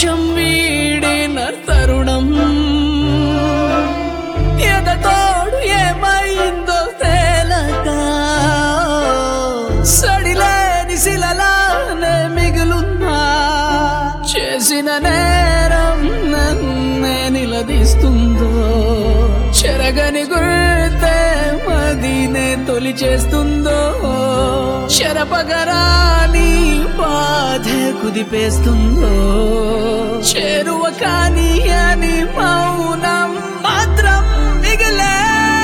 మోక్షం వీడిన తరుణం ఎదతోడు ఏమైందో తేలక సడిలేని శిలలానే మిగులున్నా చేసిన నేరం నన్నే నిలదీస్తుందో చెరగని గుర్తే మదినే తొలి చేస్తుందో చెరపగరాని బాధే కుదిపేస్తుందో చేరువ కాని అని మౌనం మాత్రం మిగిలే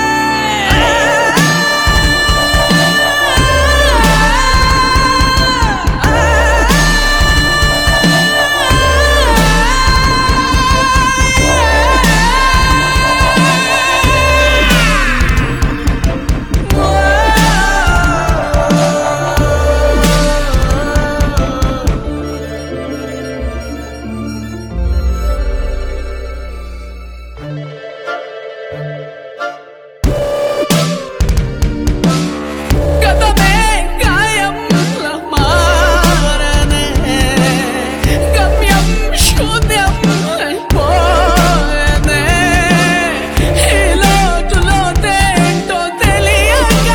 గతమే గాయంలా మారనే గమ్యం శూన్యం అయిపోయనే ఈ లోతులో తేంటో తెలియక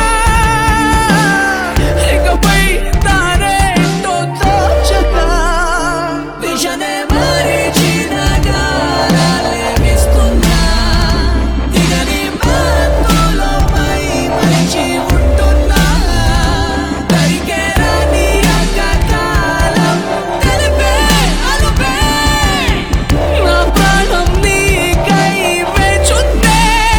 ఇకపై దారేంటో తోచక దిశనే మరిచిన గాలాలేవిస్తున్నా దిగని బాతులో పై మరిచి ఉంటున్నా దరికేరాని అకకాలం తెలిపే అలుపే నా ప్రాణం నీకై వేచుందే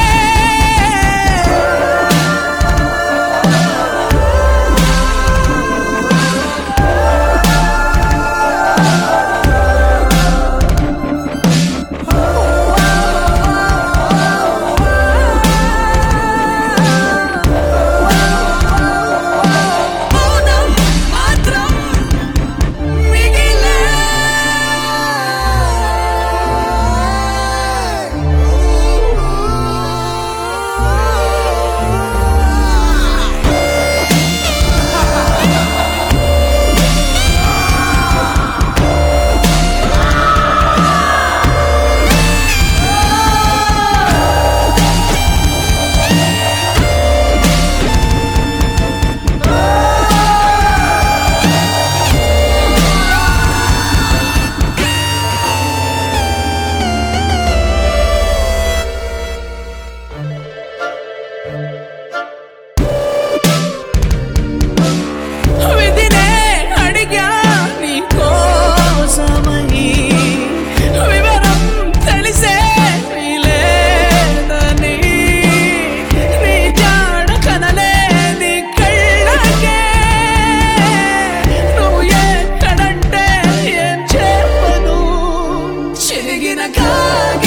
మౌనం మాత్రం మిగిలే విధినే అడిగా నీ కోసమై వివరం తెలిసే లేదని నీ జాడ కనలేని కళ్ళకే నువ్వు ఎక్కడంటే ఏం చెప్పను చిరిగిన కాగి